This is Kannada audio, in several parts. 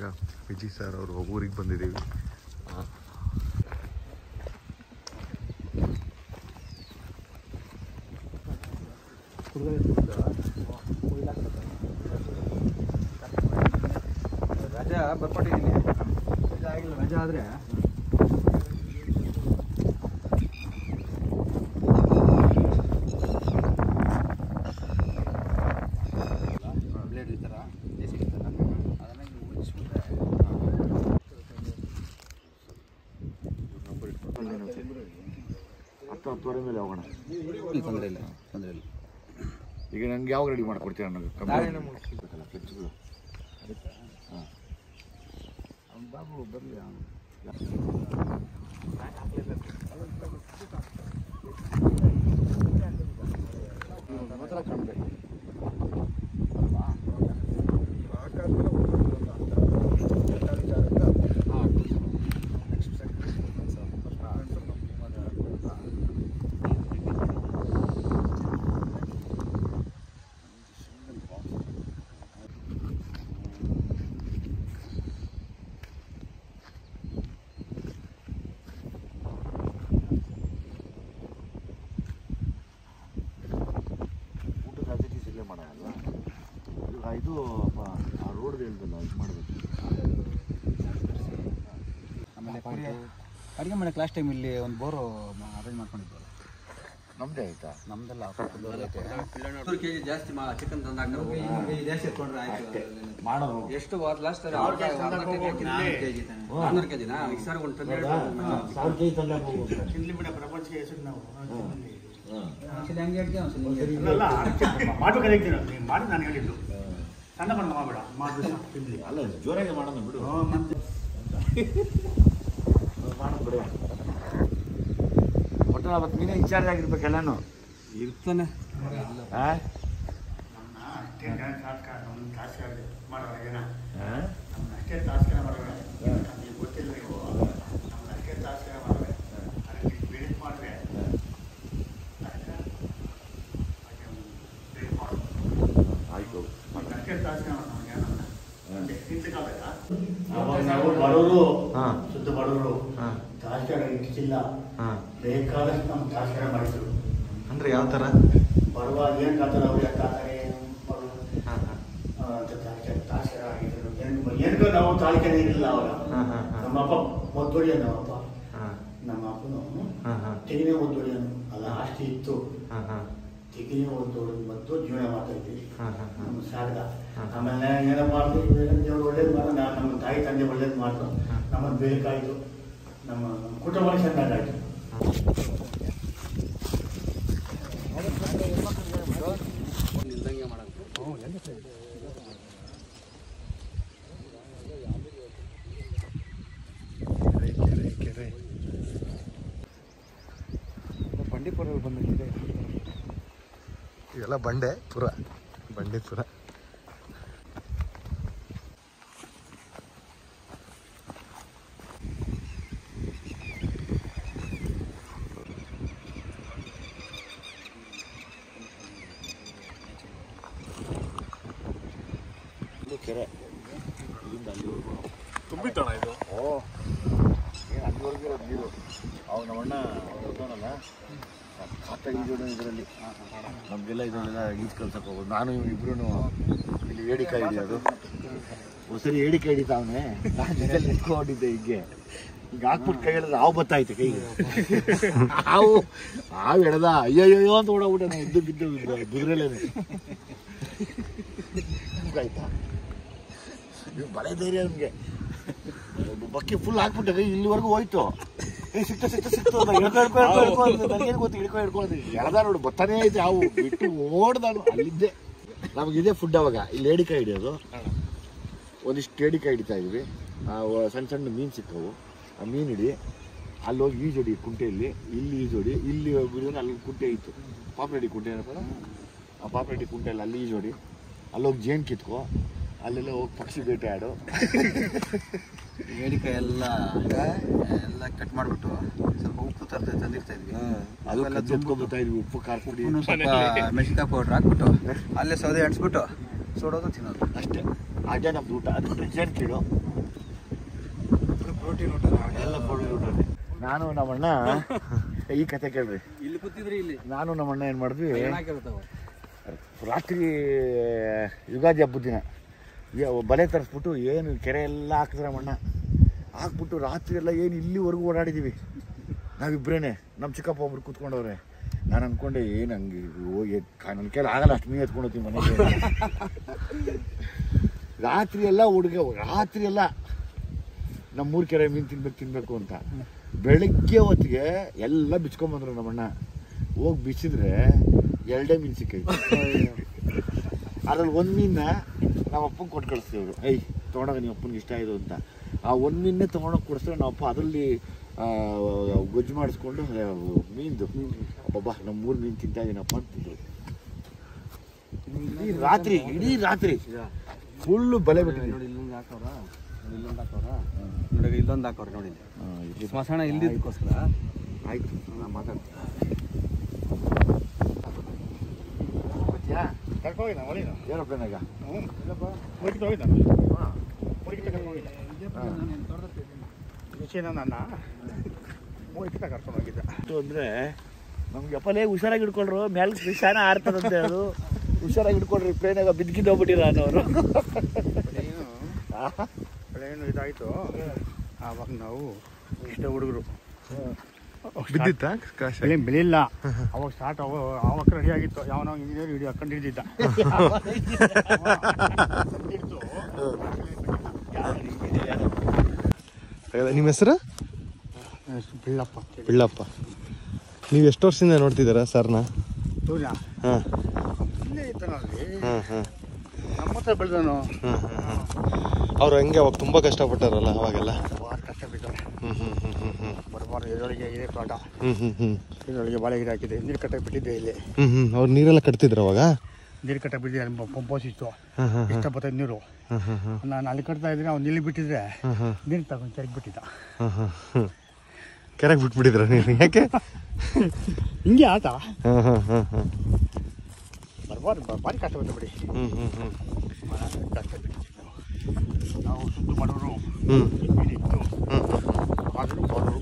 ಇವಾಗ ವಿಜಯ್ ಸರ್ ಅವರು ಊರಿಗೆ ಬಂದಿದ್ದೀವಿ ಆ, ರಜಾ ಬರ್ಕೊಟ್ಟಿದ್ದೀನಿ ರಜಾ ಆಗಿಲ್ಲ ರಜಾ ಆದರೆ ಬ್ಲೇಡ್ ಈ ಥರ ದೇಸಿ ಈ ಥರ ಅದನ್ನ ಹಿಂಗೆ ಮುಚ್ಚಿಬಿಟ್ರೆ ಹತ್ತು ಹತ್ತುವರೆ ಮೇಲೆ ಹೋಗೋಣ ತೊಂದರೆ ಇಲ್ಲ ತೊಂದರೆ ಇಲ್ಲ ಈಗ ನಂಗೆ ಯಾವಾಗ ರೆಡಿ ಮಾಡ್ಕೊಡ್ತೀರ ನನಗೆ ನಾಳೆನೇ ಬೇಕಲ್ಲ ಫ್ಲೆಕ್ಸ್ಗಳು ಬಾಬು ಬರಲಿ ಮಾತ್ರ ಕಾಣಬೇಕು ಊಟದ ಫೆಸಿಲಿಟೀಸ್ ಇಲ್ಲೇ ಮಾಡೋಣ ಇದು ಇದು ಪ- ಆ ರೋಡ್ ಹೇಳ್ದಲ್ಲ ಇದು ಮಾಡಬೇಕು ಆಮೇಲೆ ಕುರಿ ಅಡುಗೆ ಮಾಡಕ್ಕೆ ಲಾಸ್ಟ್ ಟೈಮ್ ಇಲ್ಲಿ ಒಂದು ಬೋರು ಅರೇಂಜ್ ಮಾಡ್ಕೊಂಡಿದ್ದಾರೆ ನಮ್ಮದೇ ಆಯ್ತಾ ನಮ್ದೆಲ್ಲ ನೂರು ಕೆಜಿ ಜಾಸ್ತಿ ಮಾ ಚಿಕನ್ ತಂದು ಜಾಸ್ತಿ ಇಟ್ಕೊಂಡ್ರೆ ಆಯ್ತು ಮಾಡೋದು ಎಷ್ಟು ಲಾಸ್ಟ್ ನಾನ್ನೂರು ಕೆಜಿನಾ ಈಗ ಸರ್ ಒಂದು ಟನ್ ಸಾವಿರ ಕೆ ಜಿ ತಂದೆ ಹೋಗ್ಬೇಕು ಒಂದ್ಸಲ ಹಂಗೆ ಹೇಳ್ತೀವಿ ಒಂದ್ಸಲ ಹಿಂಗೆ ಹೇಳ್ತೀವಿ. ಅಲ್ಲ ಮಾಡ್ಬೇಕಾದ್ರೆ ಹೇಳ್ತೀನಿ ನೀನು ಮಾಡಿ ನಾನು ಹೇಳಿದ್ದು ಸಣ್ಣ ಬಣ್ಣ ಮಾಡಬೇಡ ಮಾಡಿ ತಿನ್ಲಿ ಅಲ್ಲ ಜೋರಾಗಿ ಮಾಡೋಣ ಬಿಡು ಮಾಡೋಣ ಬಿಡು ಒಟ್ಟು ಅವತ್ತು ನೀನೇ ಇನ್ಚಾರ್ಜ್ ಆಗಿರ್ಬೇಕೆಲ್ಲಾನು ಇರ್ತಾನೆ ಆ? ನಮ್ಮ ಅಷ್ಟೇ ಟಾಸ್ಕ್ ನಮ್ಮ ಟಾಸ್ಕ್ ಮಾಡೋಣ ಏನ ಆ? ನಮ್ಮ ಅಷ್ಟೇ ಟಾಸ್ಕ್ ಮಾಡೋಣ ನಿಮ್ಗೆ ಗೊತ್ತಿಲ್ಲ ನೀವು ನಮ್ಮ ಅಷ್ಟೇ ಟಾಸ್ಕ್ ಮಾಡೋಣ ಅದಕ್ಕೆ ಬೇರೆ ಮಾಡಿದ್ರೆ ಆಯ್ತು ಅಷ್ಟೇ ಟಾಸ್ಕ್ ಮಾಡೋಣ ಅವಾಗ ನಾವು ಬಡವರು ಹಾ. ಶುದ್ಧ ಬಡವರು ಹಾ. ಟಾಸ್ಕ್ ಇಟ್ಟಿಲ್ಲ ಹಾಂ ಬೇಕಾದಷ್ಟು ನಮ್ಮ ಟಾಸ್ಕ್ ಮಾಡಿದ್ರು ಅಂದರೆ ಯಾವ ಥರ ಬಡವ ಏನು ಕಾತಾರೆ ಅವ್ರು ಯಾಕೆ ಕಾತಾರೆ ಬಡವ ಹಾಂ ಹಾಂ ಏನಕ್ಕೂ ನಾವು ತಾಳ್ಕೆನೇ ಇರಲಿಲ್ಲ ಅವಾಗ ಹಾ, ಹಾ, ಹಾ. ನಮ್ಮಪ್ಪ ಮೊದ್ದೊಡಿಯ ನಮ್ಮಪ್ಪ ಹಾಂ ನಮ್ಮ ಅಪ್ಪನು ಹಾಂ ಹಾಂ ತೆಗಿನೇ ಮೊದ್ದೊಡಿಯನು ಅಲ್ಲ ಆಸ್ತಿ ಇತ್ತು ಹಾಂ ಹಾಂ ತೆಗಿನೇ ಮೊದ್ದೊಡು ಮದ್ದು ಜೀವನ ಮಾಡ್ತಾ ಇದ್ವಿ ಹಾಂ ಹಾಂ ಹಾಂ ನಮ್ಮ ಸಾಗದ ಹಾ. ಆಮೇಲೆ ಏನಪ್ಪ ಮಾಡಿದ್ರು ದೇವ್ರು ಒಳ್ಳೇದು ಮಾಡ ನಮ್ಮ ತಾಯಿ ತಂದೆ ಒಳ್ಳೇದು ಮಾಡಿದ್ರು ಹಾ. ನಮ್ಮನ್ನು ಬೇಕಾಯಿತು ನಮ್ಮ ನಮ್ಮ ಕುಟುಂಬ ಚೆನ್ನಾಗಾಯ್ತು ನಿಲ್ದಂಗೆ ಮಾಡೋದು ಬಂಡೀಪುರ ಬಂದಿದೆ ಇವೆಲ್ಲ ಬಂಡೆ ಪುರ ಬಂಡೀಪುರ ಇದು ಕೆರೆ ಇಲ್ಲಿಂದ ಅಲ್ಲಿವರೆಗೂ ತುಂಬಿತ್ತಣ ಇದು ಓ ಏನು ಅಲ್ಲಿವರೆಗೂ ಇರೋದು ನೀರು ಅವಾಗ ನಮ್ಮಣ್ಣ ಬರ್ತಾನಲ್ಲ ಕಾತ ಈಜೋಡು ಇದರಲ್ಲಿ ನಮಗೆಲ್ಲ ಇದರಲ್ಲೆಲ್ಲ ಈಜು ಕಲ್ಸಕ್ಕೆ ಹೋಗೋದು ನಾನು ಇಬ್ರು ಇಲ್ಲಿ ಏಡಿಕಾಯಿ ಹಿಡಿಯೋದು ಒಂದ್ಸರಿ ಏಡಿಕಾಯಿ ಹಿಡಿತಾವನೆ ನಾನು ಜೊತೆಲಿ ನಿಂತ್ಕೊಂಡಿದ್ದೆ ಹೀಗೆ ಈಗ ಹಾಕ್ಬಿಟ್ಟು ಕೈ ಹೇಳಿದ್ರೆ ಹಾವು ಬತ್ತಾಯ್ತು ಕೈಗೆ ಹಾವು ಹಾವು ಎಳ್ದ ಅಯ್ಯಯ್ಯೋ ಅಂತ ಓಡೋಗ್ಬಿಟ್ಟೆ ನಾನು ಎದ್ದು ಬಿದ್ದು ಬಿದ್ರಲ್ಲೇನೆ ಆಯ್ತಾ ಇವ್ ಬಳೆ ಧೈರ್ಯ ನಮಗೆ ಬಕ್ಕಿ ಫುಲ್ ಹಾಕ್ಬಿಟ್ಟೆ ಕೈ ಇಲ್ಲಿವರೆಗೂ ಹೋಯ್ತು ಏ ಸಿಕ್ತ ಸಿಕ್ತ ಸಿಕ್ತು ಅಂತ ಹಿಡ್ಕೊ ಹಿಡ್ಕೊ ಹಿಡ್ಕೊ ಹಿಡ್ಕೊ ಅಂತ ನನಗೇನು ಗೊತ್ತು ಹಿಡ್ಕೊ ಹಿಡ್ಕೊ ಅಂತ ಎಳ್ದ ನೋಡು ಬತ್ತಾನೇ ಐತೆ ಹಾವು ಬಿಟ್ಟು ಓಡ್ದಾನು ಅಲ್ಲಿದ್ದೆ ನಮ್ಗೆ ಇದೇ ಫುಡ್ ಅವಾಗ ಇಲ್ಲಿ ಏಡಿಕಾಯಿ ಹಿಡಿಯೋದು ಒಂದಿಷ್ಟು ಏಡಿಕಾಯಿ ಹಿಡಿತಾ ಇದ್ವಿ ಆ, ವ- ಸಣ್ಣ ಸಣ್ಣ ಮೀನು ಸಿಕ್ಕವು ಆ ಮೀನು ಹಿಡಿ ಅಲ್ಲಿ ಹೋಗಿ ಈಜೊಡಿ ಕುಂಟೆಯಲ್ಲಿ ಇಲ್ಲಿ ಈಜೊಡಿ ಇಲ್ಲಿ ಬಿಡಿದ್ರೆ ಅಲ್ಲಿ ಕುಂಟೆ ಇತ್ತು ಪಾಪ್ರೆಡ್ಡಿ ಕುಂಟೆ ಏನಪ್ಪ ಆ ಪಾಪ್ರೆಡ್ಡಿ ಕುಂಟೆಯಲ್ಲಿ ಅಲ್ಲಿ ಈಜೊಡಿ ಅಲ್ಲೋಗಿ ಜೇನು ಕಿತ್ಕೋ ಅಲ್ಲೆಲ್ಲ ಹೋಗಿ ಪಕ್ಷಿ ಬೇಟೆ ಆಡು ಬೇಡಿಕಾಯಿ ಎಲ್ಲ ಎಲ್ಲ ಕಟ್ ಮಾಡಿಬಿಟ್ಟು ಸ್ವಲ್ಪ ಉಪ್ಪು ತರ್ತ ತಂದಿರ್ತಾ ಇದ್ವಿ ಅದು ಅವೆಲ್ಲ ಕತ್ಕೊಂಡ್ಬರ್ತಾ ಇದ್ವಿ ಉಪ್ಪು ಖಾರ ಪುಡಿ ಉಪ್ಪುನು ಸ್ವಲ್ಪ ಮೆಣಸಿನ್ಕಾಯಿ ಪೌಡ್ರ್ ಹಾಕ್ಬಿಟ್ಟು ಅಲ್ಲೇ ಸೌದೆ ಅಂಟಿಸ್ಬಿಟ್ಟು ಸುಡೋದು ತಿನ್ನೋದು ಅಷ್ಟೇ ಅದೇ ನಮ್ದು ಊಟ ಅದು ಬಿಟ್ರೆ ಜೇನು ಕೀಡು ಪ್ರೋಟೀನ್ ಊಟ ಎಲ್ಲ ಪ್ರೋಟೀನ್ ಊಟನೇ ನಾನು ನಮ್ಮಣ್ಣ ಈ ಕತೆ ಕೇಳ್ರಿ ಇಲ್ಲಿ ಕೂತಿದ್ರಿ ಇಲ್ಲಿ ನಾನು ನಮ್ಮಣ್ಣ ಏನು ಮಾಡಿದ್ವಿ ಏನಾಗಿರ್ತಾವ ರಾತ್ರಿ ಯುಗಾದಿ ಹಬ್ಬದ ದಿನ ಯ- ಬಲೆ ತರಿಸ್ಬಿಟ್ಟು ಏನು ಕೆರೆ ಎಲ್ಲ ಹಾಕಿದ್ರೆ ನಮ್ಮಣ್ಣ ಹಾಕ್ಬಿಟ್ಟು ರಾತ್ರಿ ಎಲ್ಲ ಏನು ಇಲ್ಲಿವರೆಗೂ ಓಡಾಡಿದ್ದೀವಿ ನಾವಿಬ್ರೇನೆ ನಮ್ಮ ಚಿಕ್ಕಪ್ಪ ಒಬ್ರು ಕೂತ್ಕೊಂಡವ್ರೆ ನಾನು ಅನ್ಕೊಂಡೆ ಏನು ಹಂಗೆ ಹೋಗಿ ನನ್ನ ಕೈಲಿ ಆಗಲ್ಲ ಅಷ್ಟು ಮೀನು ಎತ್ಕೊಂಡು ಹೋಗ್ತೀವಿ ಮನೆಗೆ ರಾತ್ರಿ ಎಲ್ಲ ಹುಡುಗ ರಾತ್ರಿ ಎಲ್ಲ ನಮ್ಮೂರ ಕೆರೆ ಮೀನು ತಿನ್ಬೇಕು ತಿನ್ಬೇಕು ಅಂತ ಬೆಳಗ್ಗೆ ಹೊತ್ತಿಗೆ ಎಲ್ಲ ಬಿಚ್ಕೊಂಬಂದ್ರು ನಮ್ಮಣ್ಣ ಹೋಗಿ ಬಿಚ್ಚಿದ್ರೆ ಎರಡೇ ಮೀನು ಸಿಕ್ಕೈತೆ ಅದ್ರಲ್ಲಿ ಒಂದು ಮೀನ್ನ ನಮ್ಮ ಅಪ್ಪಂಗೆ ಕೊಟ್ಟು ಕಳಿಸ್ತೀವಿ ಐ ತೊಗೊಂಡಾಗ ನಿಮ್ಮ ಅಪ್ಪನಿಗೆ ಇಷ್ಟ ಆಯಿತು ಅಂತ ಆ ಒಂದು ಮೀನೇ ತೊಗೊಂಡೋಗಿ ಕೊಡಿಸಿದ್ರೆ ನಮ್ಮ ಅಪ್ಪ ಅದರಲ್ಲಿ ಆ, ಗೊಜ್ಜು ಮಾಡಿಸ್ಕೊಂಡು ಮೀನ್ದು ಅಬ್ಬಬ್ಬಾ ನಮ್ಮ ಮೂರು ಮೀನು ತಿಂತಾ ಇದೀನಪ್ಪ ಅಂತಿದ್ರು ಇಡೀ ರಾತ್ರಿ ಇಡೀ ರಾತ್ರಿ ಫುಲ್ಲು ಬಲೆ ಬಿಟ್ಟಿದ್ವಿ ನೋಡಿ ಇಲ್ಲೊಂದು ಹಾಕವ್ರ ನೋಡಿ ಇಲ್ಲೊಂದು ಹಾಕವ್ರ ನೋಡಿ ಇಲ್ಲೊಂದು ಹಾಕವ್ರ ನೋಡಿ ಇಲ್ಲಿ. ಇಲ್ಲಿ ಸ್ಮಶಾನ ಇಲ್ದಿದ್ದಕ್ಕೋಸ್ಕರ ಆಯ್ತು ನಾನು ಮಾತಾಡ್ತೀನಿ ಕರ್ಕೋಗಿದ್ದ ಒಳಗಿನ ಏರೋಪ್ಲೇನಾಗ ಹ್ಞೂ ಇಲ್ಲಪ್ಪ ಹೋಗಿದ್ದು ಹೋಗಿದ್ದ ಹೋಗಿದ್ದ ಕರ್ಕೋಗಿದ್ದ ವಿಷಯನ ನನ್ನ ಹೋಗಿದ್ದ ಕರ್ಕೊಂಡು ಹೋಗಿದ್ದ ಅಂದರೆ ನಮ್ಗೆ ಅಪ್ಪಲೇ ಹುಷಾರಾಗಿ ಹಿಡ್ಕೊಳ್ರು ಮ್ಯಾಲೆ ವಿಷಾನ ಆರ್ತದಂತೆ ಅದು ಹುಷಾರಾಗಿ ಹಿಡ್ಕೊಳ್ರಿ ಪ್ಲೇನಾಗ ಬಿದ್ಕಿದ್ದು ಹೋಗ್ಬಿಟ್ಟಿರ ಅನ್ನೋರು ಏನು ಇದಾಯಿತು ಆವಾಗ ನಾವು ಇಷ್ಟ ಹುಡುಗರು ಬಿದ್ದಿತ್ತಾ ಕಾಶ ಬೆಳೆ ಬೆಳೆಯಿಲ್ಲ ಅವಾಗ ಸ್ಟಾರ್ಟ್ ಅವ ಆವಾಗ ರೆಡಿ ಆಗಿತ್ತು ಯಾವನೋ ಇಂಜಿನಿಯರ್ ಹಿಡಿಯೋ ಹಾಕೊಂಡು ಹಿಡಿದಿದ್ದ ನಿಮ್ಮ ಹೆಸರು ಬಿಳ್ಳಪ್ಪ ಬಿಳ್ಳಪ್ಪ ನೀವು ಎಷ್ಟು ವರ್ಷದಿಂದ ನೋಡ್ತಿದ್ದೀರಾ ಸರ್ನ ಸೂರ್ಯ ಹಾಂ ಇಲ್ಲೇ ಇದ್ದಾನಲ್ಲಿ ಹಾಂ ಹಾಂ ನಮ್ಮ ಹತ್ರ ಬೆಳೆದನು ಹಾಂ ಹಾಂ ಅವ್ರು ಹಂಗೆ ಅವಾಗ ತುಂಬ ಕಷ್ಟಪಟ್ಟಾರಲ್ಲ ಅವಾಗೆಲ್ಲ ಭಾಳ ಕಷ್ಟ ಬಿದ್ದವ್ರೆ ಹ್ಞೂ ಹ್ಞೂ ಹ್ಞೂ ಹ್ಞೂ ಹ್ಞೂ ಬರಬಾರ್ದು ಇದರೊಳಗೆ ಇದೆ ತೋಟ ಹ್ಞೂ ಹ್ಞೂ ಹ್ಞೂ ಇದರೊಳಗೆ ಬಾಳೆ ಗಿಡ ಹಾಕಿದೆ ನೀರು ಕಟ್ಟ ಬಿಟ್ಟಿದ್ದೆ ಇಲ್ಲಿ ಹ್ಞೂ ಹ್ಞೂ ಅವ್ರು ನೀರೆಲ್ಲ ಕಟ್ತಿದ್ರು ಅವಾಗ ನೀರು ಕಟ್ಟ ಬಿಟ್ಟಿದ್ದೆ ಪಂಪೋಸಿತ್ತು ಹಾಂ ಹಾಂ ಇಷ್ಟ ಬರ್ತದೆ ನೀರು ಹಾಂ ಹಾಂ ಹಾಂ ನಾನು ಅಲ್ಲಿ ಕಟ್ತಾ ಇದ್ರೆ ಅವ್ನು ಇಲ್ಲಿ ಬಿಟ್ಟಿದ್ರೆ ಹಾಂ ಹಾಂ ನೀರು ತಗೊಂಡು ಕೆರೆಗೆ ಬಿಟ್ಟಿದ್ದ ಹಾಂ ಹಾಂ ಹಾಂ ಕೆರೆಗೆ ಬಿಟ್ಬಿಟ್ಟಿದ್ರ ನೀವು ಯಾಕೆ ಹಿಂಗೆ ಆಟ ಹಾಂ ಹಾಂ ಹಾಂ ಹಾಂ ಬರಬಾರ್ದು ಭಾರಿ ಕಷ್ಟ ಬಂತು ಬಿಡಿ ಹ್ಞೂ ಹ್ಞೂ ಹ್ಞೂ ಕಷ್ಟ ಬಿಟ್ಟಿದ್ದೀವಿ ನಾವು ನಾವು ಸುದ್ದು ಮಾಡೋರು ಹ್ಞೂ ಇತ್ತು ಹ್ಞೂ ಆದರೂ ಬರೋರು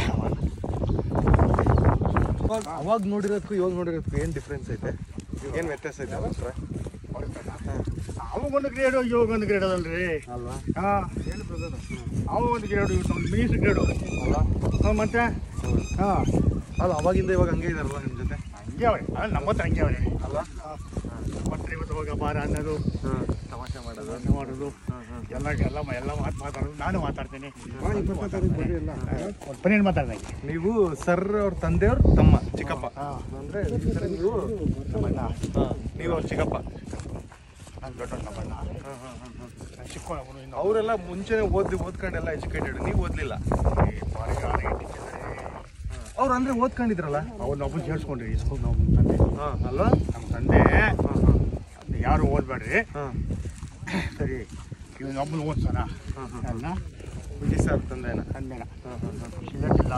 ಅವಾಗ ನೋಡಿರೋದಕ್ಕೂ ಇವಾಗ ನೋಡಿರೋದಕ್ಕೂ ಏನು ಡಿಫ್ರೆನ್ಸ್ ಐತೆ ಏನು ವ್ಯತ್ಯಾಸ ಐತೆ ಅವ್ರ ಹತ್ರ ಅವಾಗೊಂದು ಗ್ರೇಡು ಇವಾಗ ಒಂದು ಗ್ರೇಡ್ ಅದಲ್ರಿ ಅಲ್ವಾ ಹಾಂ ಏನು ಬ್ರದರ್ ಅವ ಒಂದು ಗ್ರೇಡು ಇವ್ರು ನಮ್ಮ ಮಿನಿಸ್ಟ್ರ್ ಗ್ರೇಡು ಹಾಂ ಮತ್ತೆ ಹಾಂ ಅಲ್ಲ ಅವಾಗಿಂದ ಇವಾಗ ಹಂಗೆ ಇದಾರಲ್ಲ ನಿಮ್ಮ ಜೊತೆ ಹಂಗೆ ಅವ್ರೆ ಅಲ್ಲ ನಮ್ಮ ಹತ್ರ ಹಂಗೆ ಅವ್ರೆ ಅಲ್ಲ ಮತ್ತೆ ಇವತ್ತು ಹೋಗ ಬಾರ ಅನ್ನೋದು ಹಾಂ ತಮಾಷೆ ಮಾಡೋದು ತಮಾಷೆ ಮಾಡೋದು ಎಲ್ಲ ಎಲ್ಲ ಎಲ್ಲ ಮಾತು ಮಾತಾಡೋದು ನಾನು ಮಾತಾಡ್ತೀನಿ ಪನ್ನೀರ್ ಮಾತಾಡ್ದಂಗೆ ನೀವು ಸರ್ ಅವ್ರ ತಂದೆಯವ್ರ ತಮ್ಮ ಚಿಕ್ಕಪ್ಪ ಹಾಂ ಅಂದ್ರೆ ಸರ್ ನೀವು ನಮ್ಮಣ್ಣ ಹಾಂ ನೀವು ಅವ್ರ ಚಿಕ್ಕಪ್ಪ ನಾನು ದೊಡ್ಡ ನಮ್ಮಣ್ಣ ನಾನು ಚಿಕ್ಕವನು ಇನ್ನು ಅವರೆಲ್ಲ ಮುಂಚೆನೆ ಓದಿ ಓದ್ಕೊಂಡೆಲ್ಲ ಎಜುಕೇಟೆಡ್ ನೀವು ಓದ್ಲಿಲ್ಲ ಅವ್ರು ಅಂದ್ರೆ ಓದ್ಕೊಂಡಿದ್ರಲ್ಲ ಅವ್ರನ್ನ ಒಬ್ಬರು ಸೇರಿಸ್ಕೊಂಡ್ರಿ ಸ್ಕೂಲ್ ನಮ್ಮ ತಂದೆ ಹಾಂ ಅಲ್ವಾ ನಮ್ಮ ತಂದೆ ಅದ್ನ ಯಾರು ಓದ್ಬೇಡ್ರಿ ಹಾಂ ಸರಿ ಇವನ್ ಒಬ್ಬನು ಓದ್ಸೋಣ ಅಲ್ಲ ವಿಜಿ ಸರ್ ತಂದೆನ ತಂದೆನ ಹಾಂ ಹಾಂ ಹಾಂ ಸಿಗಕ್ಕಿಲ್ಲ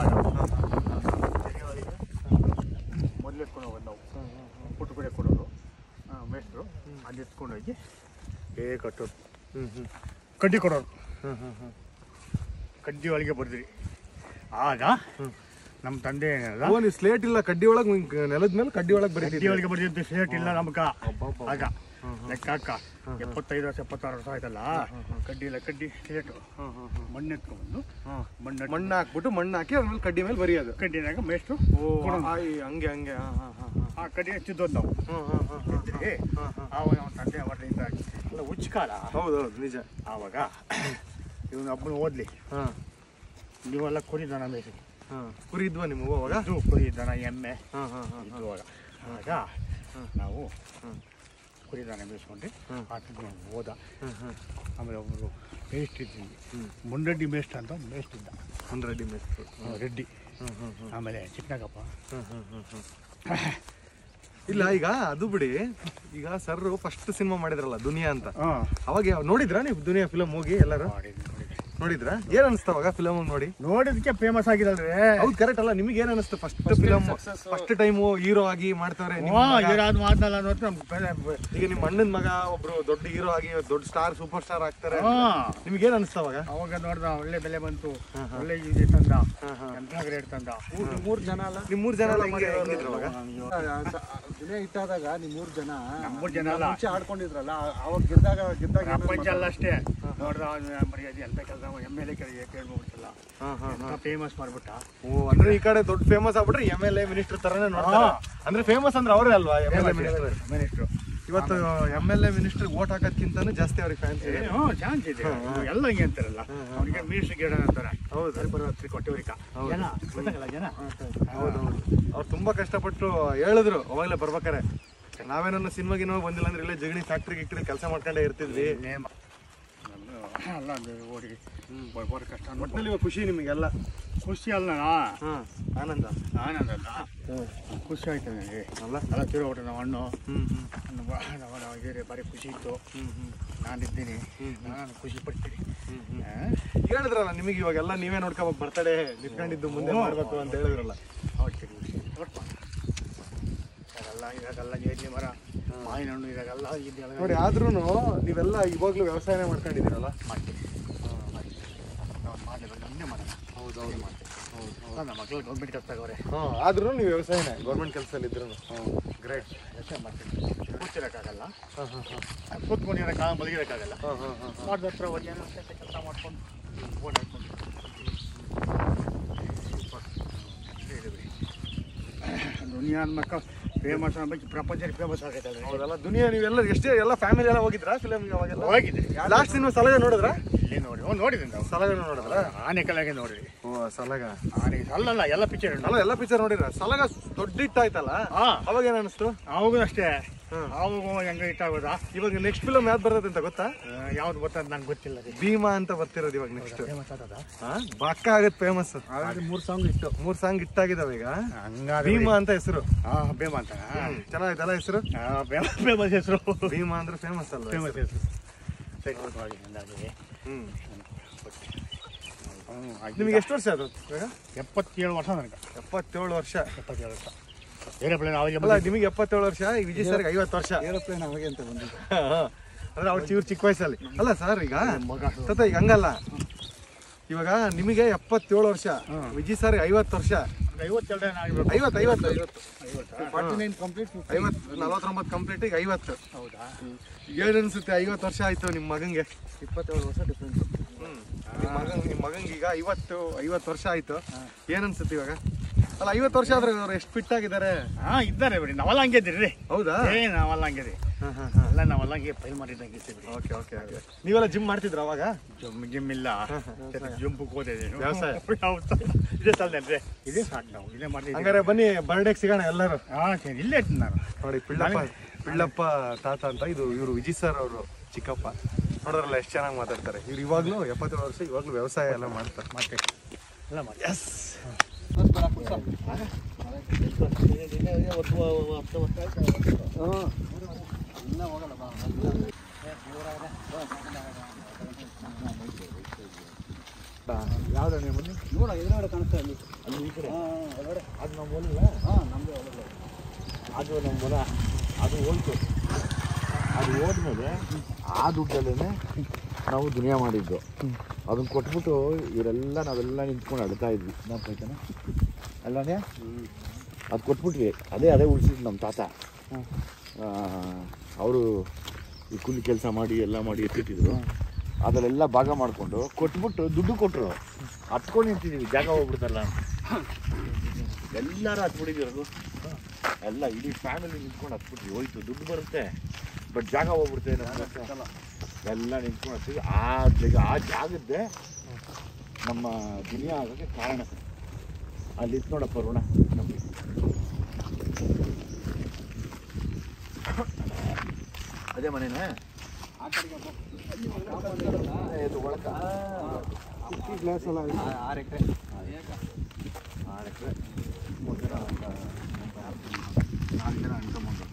ಮೊದಲು ಎತ್ಕೊಂಡು ಹೋಗೋದು ನಾವು ಪುಟ್ಟು ಕಡೆ ಕೊಡೋರು ಮೇಸ್ಟ್ರು ಅಲ್ಲಿ ಎತ್ಕೊಂಡು ಹೋಗಿ ಏ ಕಟ್ಟೋರು ಹ್ಞೂ ಹ್ಞೂ ಕಡ್ಡಿ ಕೊಡೋರು ಹ್ಞೂ ಹ್ಞೂ ಹ್ಞೂ ಕಡ್ಡಿ ಒಳಗೆ ಬರ್ದ್ರಿ ಆಗ ನಮ್ಮ ತಂದೆ ಏನಲ್ಲ ಓ ನೀವು ಸ್ಲೇಟ್ ಇಲ್ಲ ಕಡ್ಡಿ ಒಳಗೆ ನೆಲದ ಮೇಲೆ ಕಡ್ಡಿ ಒಳಗೆ ಕಡ್ಡಿ ಬರೀತಿದ್ರಿ ಒಳಗೆ ಬರ್ದಿದ್ದು ಸೇಟ್ ಇಲ್ಲ ನಮ್ಗ ಆಗ ಲೆಕ್ಕ ಹಾಕ ಎಪ್ಪತ್ತೈದು ವರ್ಷ ಎಪ್ಪತ್ತಾರು ವರ್ಷ ಆಯ್ತಲ್ಲ ಕಡ್ಡಿ ಇಲ್ಲ ಕಡ್ಡಿ ಸೇಟು ಮಣ್ಣು ಎತ್ಕೊಂಡು ಮಣ್ಣು ಮಣ್ಣು ಹಾಕ್ಬಿಟ್ಟು ಮಣ್ಣು ಹಾಕಿ ಅದ್ರ ಮೇಲೆ ಕಡ್ಡಿ ಮೇಲೆ ಬರೆಯೋದು ಕಡ್ಡಿನಾಗ ಮೇಸ್ಟ್ರು ಓ ಆಯ್, ಹಂಗೆ ಹಂಗೆ ಹಾಂ ಹಾಂ ಹಾಂ ಹಾಂ ಆ ಕಡ್ಡಿ ಹಚ್ಚಿದ್ದೋದು ನಾವು ಹಾಂ ಹಾಂ ಹಾಂ ಇದ್ರಿ ಆವಾಗ ಅವನ ತಂದೆ ಅವರಿಂದ ಅಲ್ಲ ಉಚ್ಕಾಲ ಹೌದು ಹೌದು ನಿಜ ಆವಾಗ ಇವನು ಒಬ್ಬನು ಓದ್ಲಿ ಹಾಂ ನೀವೆಲ್ಲ ಕುರಿ ದನ ಮೇಯಿಸಿ ಹಾಂ ಕುರಿ ಇದ್ವಾ ನಿಮಗೂ ಅವಾಗ ಇದು ಕುರಿ ದನ ಎಮ್ಮೆ ಹಾಂ ಹಾಂ ಹಾಂ ಇದ್ದು ಆಗ ಆಗ ನಾವು ಕುರಿ ದನ ಮೇಯಿಸ್ಕೊಂಡು ಆಟದ ಹೋದ ಆಮೇಲೆ ಒಬ್ಬರು ಮೇಸ್ಟ್ ಇದ್ವಿ ಮುಂಡಡ್ಡಿ ಮೇಸ್ಟ್ ಅಂತ ಒಂದು ಮೇಸ್ಟ್ ಇದ್ದ ಒಂದು ರೆಡಿ ಮೆಸ್ತು ಅವ್ನು ರೆಡ್ಡಿ ಆಮೇಲೆ ಚಿಕ್ಕನಗಪ್ಪ ಇಲ್ಲ ಈಗ ಅದು ಬಿಡಿ ಈಗ ಸರ್ ಫಸ್ಟ್ ಸಿನಿಮಾ ಮಾಡಿದ್ರಲ್ಲ ದುನಿಯಾ ಅಂತ ಹಾಂ ಅವಾಗ ಯಾವ- ನೋಡಿದ್ರಾ ನೀವು ದುನಿಯಾ ಫಿಲಮ್ ಹೋಗಿ ಎಲ್ಲರೂ ಮಾಡಿದ್ವಿ ನೋಡಿದ್ವಿ ನೋಡಿದ್ರ ಏನ್ ಅನಿಸ್ತು ಅವಾಗ ಫಿಲಮ್ ನೋಡಿ ನೋಡಿದಕ್ಕೆ ಫೇಮಸ್ ಆಗಿದಲ್ರಿ ಹೌದು ಕರೆಕ್ಟ್ ಅಲ್ಲ ನಿಮಗೆ ಏನ್ ಅನಿಸ್ತು first film first time hero ಆಗಿ ಮಾಡ್ತಾರೆ ನಿಮ್ ಹಾ ಮಗ- ಇರಾದ್ ಮಾತಲ್ಲ ಅನ್ನೋದು ನಮ್ಗೆ ಬೆಲೆ- ಈಗ ನಿಮ್ಮ ಅಣ್ಣನ ಮಗ ಒಬ್ರು ದೊಡ್ಡ ಹೀರೋ ಆಗಿ ದೊಡ್ಡ ಸ್ಟಾರ್ ಸೂಪರ್ ಸ್ಟಾರ್ ಆಗ್ತಾರೆ ಹಾ ನಿಮ್ಗೆ ಏನ್ ಅನಿಸ್ತು ಅವಾಗ ಅವಾಗ ನೋಡ್ದ ಒಳ್ಳೆ ಬೆಲೆ ಬಂತು ಒಳ್ಳೆ ಇದು ತಂದ ಎಂತ ಗ್ರೇಟ್ ತಂದ ಮೂರು ಜನ ಅಲ್ಲ ನಿಮ್ ಮೂರ್ ಜನ ಎಲ್ಲ ಹೆಂಗೆ- ಹೆಂಗಿದ್ರು ಅವಾಗ ದಿನ ಇಟ್ಟಾದಾಗ ನೀವು ಮೂರು ಜನ ಮೂರ್ ಜನ ಅಲ್ಲ. ಮುಂಚೆ ಆಡ್ಕೊಂಡಿದ್ರಲ್ಲ ಅವಾಗ ಗೆದ್ದಾಗ ಗೆದ್ದಾಗ ಏನ್ ಪ್ರಪಂಚ ಅಲ್ಲ ಅಷ್ಟೇ ನೋಡ್ದ ಮರ್ಯಾದೆ ಎಂತ ಕೆಲಸ ಎಮ್ ಎಲ್ ಎ ಕೇಳ್ಬಿಟ್ಟಿಲ್ಲ ಹಾ, ಹಾ, ಎಂತ ಫೇಮಸ್ ಮಾಡ್ಬಿಟ್ಟ ಓ ಅಂದ್ರೆ ಈ ಕಡೆ ದೊಡ್ಡ ಫೇಮಸ್ ಆಗ್ಬಿಟ್ರೆ ಎಮ್ ಎಲ್ ಎ ಮಿನಿಸ್ಟರ್ ತರನೇ ನೋಡ್ತಾರೆ ಅಂದ್ರೆ ಫೇಮಸ್ ಅಂದ್ರೆ ಅವರೇ ಅಲ್ವಾ M L A minister minister ಇವತ್ತು M L A minister vote ಹಾಕೋದ್ಕಿಂತಾನು ಜಾಸ್ತಿ ಅವ್ರಿಗೆ ಫ್ಯಾನ್ಸ್ ಇದೆ ಹ್ಞೂ ಚಾನ್ಸ್ ಇದೆ ಎಲ್ಲ ಹಿಂಗೆ ಅಂತಾರಲ್ಲ ಅವ್ರಿಗೆ ಮಿನಿಸ್ಟರ್ ಗಿಡ ಅಂತಾರೆ ಹೌದು ಬರೋತ್ರಿ ಕೊಟ್ಟವ್ರಿಕ ಜನ ಗೊತ್ತಾಗಲ್ಲ ಜನ ಹೌದೌದು ಅವ್ರು ತುಂಬಾ ಕಷ್ಟಪಟ್ಟು ಹೇಳಿದ್ರು ಅವಾಗಲೇ ಬರ್ಬೇಕಾರೆ ನಾವೇನನ್ನ ಸಿನಿಮಾ ಗಿನ್ಮಾ ಬಂದಿಲ್ಲ ಅಂದ್ರೆ ಇಲ್ಲೇ ಜಗಣಿ ಫ್ಯಾಕ್ಟ್ರಿ ಗಿಕ್ಟ್ರಿ ಕೆಲಸ ಮಾಡ್ಕೊಂಡೇ ಇರ್ತಿದ್ವಿ ನೇಮ ಅಲ್ಲ ಅಂದ್ರೆ ಓಡಿ ಬರೋ ಕಷ್ಟ ಅನ್ಬಿಟ್ಟು ಒಟ್ಟಿನಲ್ಲಿ ಇವಾಗ ಖುಷಿ ನಿಮಗೆಲ್ಲ ಖುಷಿ ಅಲ್ಲ ಹಾ ಆನಂದ ಆನಂದಲ್ಲ ಖುಷಿ ಆಯ್ತು ನನಗೆ ಅಲ್ಲ ಎಲ್ಲ ತಿರುಗೋಟ್ರೆ ನಾವು ಹಣ್ಣು ಹ್ಮ್ ಹ್ಮ್ ನಮ್ಮ ಬಾ- ನಮ್ಮ ನಾವು ಬೇರೆ ಭಾರಿ ಖುಷಿ ಇತ್ತು ನಾನಿದ್ದೀನಿ ನಾನು ಖುಷಿ ಪಡ್ತೀನಿ ಆ? ಹೇಳಿದ್ರಲ್ಲ ನಿಮಗೆ ಇವಾಗೆಲ್ಲ ನೀವೇ ನೋಡ್ಕೊಬೇಕು ಬರ್ತಡೆ ನಿಂತ್ಕೊಂಡಿದ್ದು ಮುಂದೆ ಮಾಡ್ಬೇಕು ಅಂತ ಹೇಳಿದ್ರಲ್ಲ ಹೌದು ಸರಿ, ಸರಿ. ನೋಡ್ಪ. ಇದಾಗಲ್ಲ ಇದಾಗಲ್ಲ ಜೇಡ್ಲಿ ಮರ ಮಾವಿನ ಹಣ್ಣು ಇದಾಗಲ್ಲ ಇದೆಲ್ಲ ನೋಡಿ ಆದ್ರೂ ನೀವೆಲ್ಲ ಇವಾಗ್ಲೂ ವ್ಯವಸಾಯನೇ ಮಾಡ್ಕೊಂಡಿದ್ದೀರಲ್ಲ ಮಾಡ್ತೀವಿ ನಾವು ಮಾಡಲಿಲ್ಲ ನಮ್ಮನ್ನೇ ಮಾಡೋಣ ಹೌದು ಹೌದು ಮಾಡ್ತೀವಿ ನಮ್ಮ ಮಕ್ಕಳು ಗೌರ್ಮೆಂಟ್ ಕೆಲಸ ತಗೋರೆ ಹಾ ಆದ್ರೂ ನೀವು ವ್ಯವಸಾಯನೇ ಗೌರ್ಮೆಂಟ್ ಕೆಲಸದಲ್ಲಿ ಇದ್ರು ಗ್ರೇಟ್ ಕೆಲಸ ಮಾಡ್ತೀವಿ ಕೂತಿರೋಕ್ಕಾಗಲ್ಲ ಕೂತ್ಕೊಂಡಿರೋಕ್ಕಾಗ ಮಲಗಿರೋಕ್ಕಾಗಲ್ಲ ಹಾ ಹಾ ಹಾ ಮಾಡಿದ ಹತ್ರ ಒಂದು ಏನೋ ಕೆಲಸ ಮಾಡ್ಕೊಂಡು ಫೋನ್ ಹಾಕ್ಕೊಂಡು ದುನಿಯಾದ ಮಕ್ಕ ಫೇಮಸ್ ಆಗ್ಬೇಕು ಪ್ರಪಂಚದಲ್ಲಿ ಫೇಮಸ್ ಆಗೈತೆ ಅದು. ಹೌದಲ್ಲ ದುನಿಯಾ ನೀವೆಲ್ಲ ಎಷ್ಟೇ ಎಲ್ಲ ಫ್ಯಾಮಿಲಿ ಎಲ್ಲ ಹೋಗಿದ್ರಾ ಫಿಲಮ್ಗೆ ಅವಾಗೆಲ್ಲ ಹೋಗಿದ್ದೆ ಲಾಸ್ಟ್ ಸಿನಿಮಾ ಸಲಗ ನೋಡಿದ್ರ ಇಲ್ಲಿ ನೋಡಿ ಹ್ಞೂ ನೋಡಿದ್ದೀನಿ ನಾವು ಸಲಗ ನೋಡಿದ್ರ ಆನೆ ಕಲೆಗೆ ನೋಡಿದ್ವಿ ಓ ಸಲಗ ಆನೆ ಅಲ್ಲಲ್ಲ ಎಲ್ಲ ಪಿಕ್ಚರ್ ಅಲ್ಲ ಎಲ್ಲ ಪಿಕ್ಚರ್ ನೋಡಿದ್ರ ಸಲಗ ದೊಡ್ಡ ಹಿಟ್ಟಾಯ್ತಲ್ಲ ಹಾ ಅವಾಗ ಏನ್ ಅನಿಸ್ತು ಅವಾಗೂ ಅಷ್ಟೇ ಹ್ಮ್. ಅವಾಗ ಹೆಂಗ ಇಟ್ಟಾಗೋದಾ ಇವಾಗ ನೆಕ್ಸ್ಟ್ ಫಿಲಮ್ ಯಾವ್ದು ಬರ್ತದೆ ಅಂತ ಗೊತ್ತಾ ಯಾವ್ದು ಬರ್ತದೆ ನಂಗೆ ಗೊತ್ತಿಲ್ಲ ರೀ ಭೀಮಾ ಅಂತ ಬರ್ತಿರೋದು ಇವಾಗ ನೆಕ್ಸ್ಟ್ ಫೇಮಸ್ ಆಗ್ತದ ಬಕ್ಕ ಆಗತ್ ಫೇಮಸ್ ಮೂರು ಸಾಂಗ್ ಇಟ್ಟು ಮೂರ್ ಸಾಂಗ್ ಇಟ್ಟಾಗಿದಾವ ಈಗ ಹಂಗಾದ್ರೆ ಭೀಮಾ ಅಂತ ಹೆಸರು ಹಾಂ ಬೇಮ ಅಂತ ಚೆನ್ನಾಗಿತ್ತಲ್ಲ ಹೆಸರು ಫೇಮಸ್ ಹೆಸರು ಭೀಮಾ ಅಂದ್ರೆ ಫೇಮಸ್ ಅಲ್ವಾ ಫೇಮಸ್ ಹೆಸರು ಸರಿ ನೋಡಿ ಅಂದಾಜಿಗೆ ಹ್ಮ್ ಹ್ಞೂ ನಿಮ್ಗೆ ಎಷ್ಟು ವರ್ಷ ಅದು ಇವಾಗ ಎಪ್ಪತ್ತೇಳು ವರ್ಷ ನನಗೆ ಎಪ್ಪತ್ತೇಳು ವರ್ಷ ಎಪ್ಪತ್ತೇಳು ವರ್ಷ ಏರೋಪ್ಲೇನ್ ಅವಾಗ ಅಲ್ಲ ನಿಮಗೆ ಎಪ್ಪತ್ತೇಳು ವರ್ಷ ಈ ವಿಜಯ್ ಸರ್ಗೆ ಐವತ್ತು ವರ್ಷ ಏರೋಪ್ಲೇನ್ ಅವಾಗೆ ಅಂತ ಬಂದಿದ್ದು ಅಂದ್ರೆ ಅವ್ರು ಇವ್ರು ಚಿಕ್ಕ ವಯಸ್ಸಲ್ಲಿ ಅಲ್ಲ ಸರ್ ಈಗ ಮಗ ತತ ಈಗ ಹಂಗಲ್ಲ ಇವಾಗ ನಿಮಗೆ ಎಪ್ಪತ್ತೇಳು ವರ್ಷ ವಿಜಯ್ ಸರ್ ಐವತ್ತು ವರ್ಷ ಐವತ್ತೆರಡು ಆಗಬೇಕು ಐವತ್ತು ಐವತ್ತು ಐವತ್ತು ಐವತ್ತಾ ಫಾರ್ಟಿ ನೈನ್ ಕಂಪ್ಲೀಟ್ ಐವತ್ತು ನಲವತ್ತೊಂಬತ್ತು ಕಂಪ್ಲೀಟ್ ಈಗ ಐವತ್ತು ಹೌದಾ ಏನ್ ಅನ್ಸುತ್ತೆ ಐವತ್ತು ವರ್ಷ ಆಯ್ತು ನಿಮ್ಮ ಮಗಂಗೆ ಇಪ್ಪತ್ತೇಳು ವರ್ಷ ಡಿಫ್ರೆನ್ಸ್ ನಿಮ್ಮ ಮಗನ್ ನಿಮ್ಮ ಮಗಂಗೆ ಈಗ ಐವತ್ತು ಐವತ್ತು ವರ್ಷ ಆಯ್ತು ಏನ್ ಅನ್ಸುತ್ತೆ ಇವಾಗ ಅಲ್ಲ ಐವತ್ತು ವರ್ಷ ಆದ್ರೆ ಅವ್ರು ಎಷ್ಟು ಫಿಟ್ ಆಗಿದ್ದಾರೆ ಹಾಂ ಇದ್ದಾರೆ ಬಿಡಿ ನಾವೆಲ್ಲ ಹಂಗೆ ಇದ್ದೀರಿ ರೀ ಹೌದಾ ಏ ನಾವೆಲ್ಲ ಹಂಗೆ ರೀ ಹಾಂ ಹಾಂ ಹಾಂ ಎಲ್ಲ ನಾವೆಲ್ಲ ಹಂಗೆ ಫೈಲ್ ಮಾಡಿದ್ದಂಗೆ ಇರ್ತೀವಿ ಬಿಡಿ ಓಕೆ ಓಕೆ ಓಕೆ ನೀವೆಲ್ಲ ಜಿಮ್ ಮಾಡ್ತಿದ್ರ ಅವಾಗ ಜಿಮ್ ಜಿಮ್ ಇಲ್ಲ ಜಂಪಕ್ಕೆ ಹೋದಿದೆ ವ್ಯವಸಾಯ. ಇದೇ ಸಾಲದೇನ್ರಿ ಇದೇ ಸಾಕು ನಾವು ಇದೇ ಮಾಡಿದ್ದೀವಿ ಹಂಗಾರೆ ಬನ್ನಿ ಬರ್ಡೇಗೆ ಸಿಗೋಣ ಎಲ್ಲರೂ ಹಾಂ ಸರಿ ಇಲ್ಲೇ ಇರ್ತೀನಿ ನಾನು ನೋಡಿ ಪಿಳ್ಳಪ್ಪ ಪಿಳ್ಳಪ್ಪ ತಾತ ಅಂತ ಇದು ಇವರು ವಿಜಯ್ ಸರ್ ಅವರು ಚಿಕ್ಕಪ್ಪ ನೋಡಿದ್ರಲ್ಲ ಎಷ್ಟು ಚೆನ್ನಾಗಿ ಮಾತಾಡ್ತಾರೆ ಇವ್ರು ಇವಾಗಲೂ ಎಪ್ಪತ್ತೇಳು ವರ್ಷ ಇವಾಗಲೂ ವ್ಯವಸಾಯ ಎಲ್ಲ ಮಾಡ್ತಾರೆ ಮತ್ತೆ ಎಲ್ಲ ಮಾಡಿ ಎಸ್ ಯಾವ್ದು ನೀವು ಬನ್ನಿ ನೋಡ ಎದುರುಗಡೆ ಕಾಣಿಸ್ತಾ ಇಲ್ಲಿ ಅಲ್ಲಿ ಈ ಕಡೆ ಹಾಂ ಒಳಗಡೆ ಅದು ನಮ್ಮ ಹೊಲ ಹಾಂ ನಮ್ಮದೇ ಒಳಗಡೆ ಅದು ನಮ್ಮ ಹೊಲ ಅದು ಹೋಯ್ತು ಅದು ಹೋದ್ಮೇಲೆ ಆ ದುಡ್ಡಲ್ಲೇ ನಾವು ದುನಿಯಾ ಮಾಡಿದ್ದು ಅದನ್ನ ಕೊಟ್ಬಿಟ್ಟು ಇವರೆಲ್ಲ ನಾವೆಲ್ಲ ನಿಂತ್ಕೊಂಡು ಅಳ್ತಾ ಇದ್ವಿ ನಾಲ್ಕೈತನ ಅಲ್ಲನೇ ಅದು ಕೊಟ್ಬಿಟ್ವಿ ಅದೇ ಅದೇ ಉಳಿಸಿದ್ದು ನಮ್ಮ ತಾತ ಅವರು ಈ ಕೂಲಿ ಕೆಲಸ ಮಾಡಿ ಎಲ್ಲ ಮಾಡಿ ಎತ್ತಿಟ್ಟಿದ್ರು ಅದರಲ್ಲೆಲ್ಲ ಭಾಗ ಮಾಡಿಕೊಂಡು ಕೊಟ್ಬಿಟ್ಟು ದುಡ್ಡು ಕೊಟ್ಟರು ಹತ್ಕೊಂಡು ನಿಂತಿದ್ದೀವಿ ಜಾಗ ಹೋಗ್ಬಿಡ್ತಾರಲ್ಲ ಎಲ್ಲರೂ ಹತ್ಬಿಟ್ಟಿದ್ದೀರದು ಎಲ್ಲ ಇಡೀ ಫ್ಯಾಮಿಲಿ ನಿಂತ್ಕೊಂಡು ಹತ್ಬಿಟ್ವಿ ಹೋಯ್ತು ದುಡ್ಡು ಬರುತ್ತೆ ಬಟ್ ಜಾಗ ಹೋಗ್ಬಿಡುತ್ತೆ ನಮ್ಮ ಹತ್ರ. ಎಲ್ಲ ನಿಂತ್ಕೊಂಡು ಹತ್ತೀವಿ ಆ ಜಾಗ ಆ ಜಾಗದ್ದೇ ನಮ್ಮ ದುನಿಯಾ ಆಗೋಕ್ಕೆ ಕಾರಣ ಅಲ್ಲಿ ಇತ್ತು ನೋಡಪ್ಪ ಋಣ ನಮಗೆ ಅದೇ ಮನೆನೇ ಇದು ಒಳಕ ಗ್ಲಾಸ್ ಎಲ್ಲ ಆರು ಎಕರೆ ಆರು ಎಕರೆ ಮೂರು ಜನ ನಾಲ್ಕು ಜನ ಅನ್ಕೊಂಬಂದು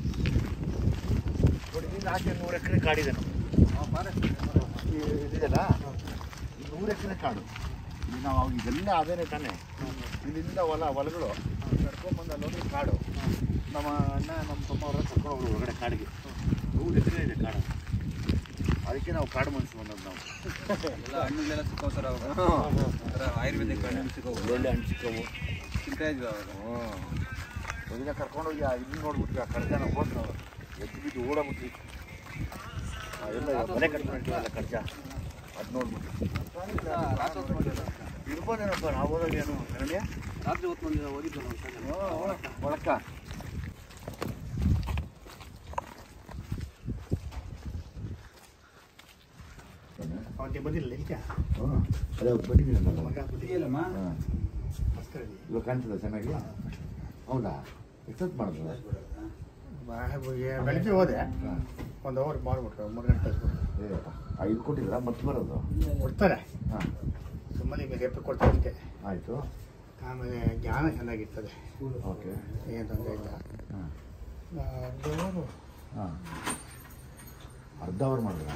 ನೋಡಿ ಇಲ್ಲಿ ಆಚೆ ನೂರು ಎಕರೆ ಕಾಡಿದೆ ನಮ್ದು ಇದೆಯಲ್ಲ ಮೂರು ಎಕರೆ ಕಾಡು ಇಲ್ಲಿ ನಾವು ಅವಾಗ ಇದೆಲ್ಲ ಅದೇನೆ ತಾನೆ ಇಲ್ಲಿಂದ ಹೊಲ ಹೊಲಗಳು ಕರ್ಕೊಂಡ್ಬಂದು ಅಲ್ಲಿ ಹೋದ್ರೆ ಕಾಡು ನಮ್ಮ ಅಣ್ಣ ನಮ್ಮ ತಮ್ಮ ಅವರ ಕರ್ಕೊಂಡು ಹೋಗ್ರು ಹೊರಗಡೆ ಕಾಡಿಗೆ ಮೂರು ಎಕರೆ ಇದೆ ಕಾಡು ಅದಕ್ಕೆ ನಾವು ಕಾಡು ಮನುಷ್ಯ ಬಂದದ್ದು ನಾವು ಎಲ್ಲ ಹಣ್ಣುಗಳೆಲ್ಲ ಸಿಕ್ಕವು ಸರ್ ಅವಾಗ ಒಂಥರ ಆಯುರ್ವೇದಿಕ್ ಹಣ್ಣು ಸಿಕ್ಕವು ಒಳ್ಳೆ ಹಣ್ಣು ಸಿಕ್ಕವು ತಿಂತಾ ಇದ್ವಿ ಅವಾಗ ಹ್ಞೂ ಒಂದಿನ ಕರ್ಕೊಂಡೋಗಿ ಆ ಇದನ್ನ ನೋಡ್ಬಿಟ್ವಿ ಆ ಕಡ್ಜ ನಾವು ಹೋದ್ ನಾವು ಎದ್ದು ಬಿದ್ದು ಓಡಾಬಿಟ್ವಿ ಆ ಎಲ್ಲ ಮನೆ ಕಟ್ಕೊಂಡಿರ್ತೀವಲ್ಲ ಕಡ್ಜ ಅದು ನೋಡ್ಬಿಟ್ಟು ಇರ್ಬೋದೇನಪ್ಪ ನಾವು ಹೋದಾಗ ಏನು ನನಗೆ ರಾತ್ರಿ ಹೊತ್ತು ಬಂದಿದ್ದ ಓದಿದ್ದು ನಾವು ಒಳಕ್ಕ ಅವತ್ತಿಗೆ ಬಂದಿಲ್ಲ ಈಗ ಅದೇ ಬಂದಿದ್ದೀನಲ್ಲ ಮಗ ಇದೆಯಲ್ಲಮ್ಮ ಹಾಂ ಮಸ್ಕರಲ್ಲಿ ಇವಾಗ ಕಾಣ್ತದ ಚೆನ್ನಾಗಿ ಹೌದಾ ಎಷ್ಟೊತ್ತು ಮಾಡಿದ್ರು ಬೆಳಗ್ಗೆ ಹೋದೆ ಹಾಂ ಒಂದು ಅವರ್ ಮಾಡ್ಬಿಟ್ರು ಮೂರು ಗಂಟೆ ಕಳಿಸ್ಬಿಟ್ರು ಏ ಐದು ಕೊಟ್ಟಿದ್ದೀರಾ ಮತ್ತೆ ಬರೋದು ಕೊಡ್ತಾರೆ ಹಾಂ ಸುಮ್ಮನೆ ಈಗ ರೇಪು ಕೊಡ್ತಾರೆ ಅಷ್ಟೇ ಆಯಿತು ಆಮೇಲೆ ಜ್ಞಾನ ಚೆನ್ನಾಗಿರ್ತದೆ ಓಕೆ ಏನು ತೊಂದರೆ ಇಲ್ಲ ಹಾಂ ದೇವರು ಹಾಂ ಅರ್ಧ ಅವರ್ ಮಾಡಿದ್ರಾ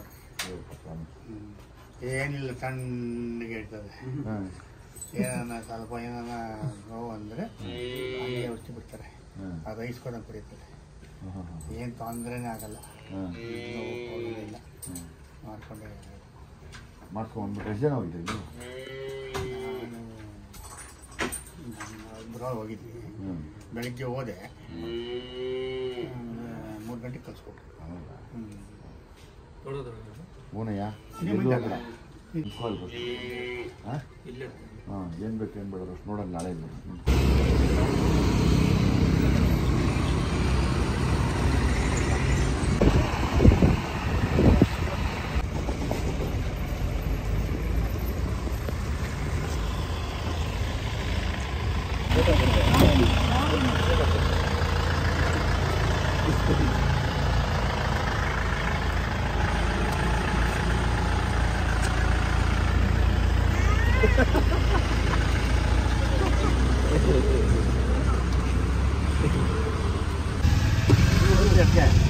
ಏನಿಲ್ಲ ತಣ್ಣಗೆ ಇರ್ತದೆ ಹಾಂ ಏನಾನ ಸ್ವಲ್ಪ ಏನಾನ ನೋವು ಅಂದರೆ ಹಂಗೆ ಔಷಧಿ ಬಿಡ್ತಾರೆ ಹಾಂ ಅದು ಐಸ್ಕೊಂಡಂಗೆ ಕುಡಿತದೆ ಹಾಂ ಹಾಂ ಏನು ತೊಂದರೆನೇ ಆಗಲ್ಲ ಹಾಂ ನೋವು ಹೋಗೋದಿಲ್ಲ ಹಾಂ ಮಾಡ್ಕೊಂಡೆ ಮಾಡ್ಕೊಂಡ್ಬಿಟ್ಟು ಎಷ್ಟು ಜನ ಹೋಗಿದ್ರಿ ನೀವು ನಾನು ಬರೋ ಹೋಗಿದ್ವಿ ಹ್ಞೂ ಬೆಳಿಗ್ಗೆ ಹೋದೆ ಮೂರು ಗಂಟೆಗೆ ಕಳಿಸ್ಕೊಟ್ರು ಹೌದಾ ಹ್ಞೂ ಹೂನಯ್ಯ ಇಲ್ಲಿ ಎಲ್ಲಿ ಮುಂದೆ ಹೋಗ್ಬೇಡ ಕಾಲ್ ಬರ್ತೀನಿ ಹಾಂ ಹಾಂ ಏನು ಬೇಕು ಏನು ಬೇಡ ಅಷ್ಟು ನೋಡೋಣ ನಾಳೆ ಇದು. ಅದಕ್ಕೆ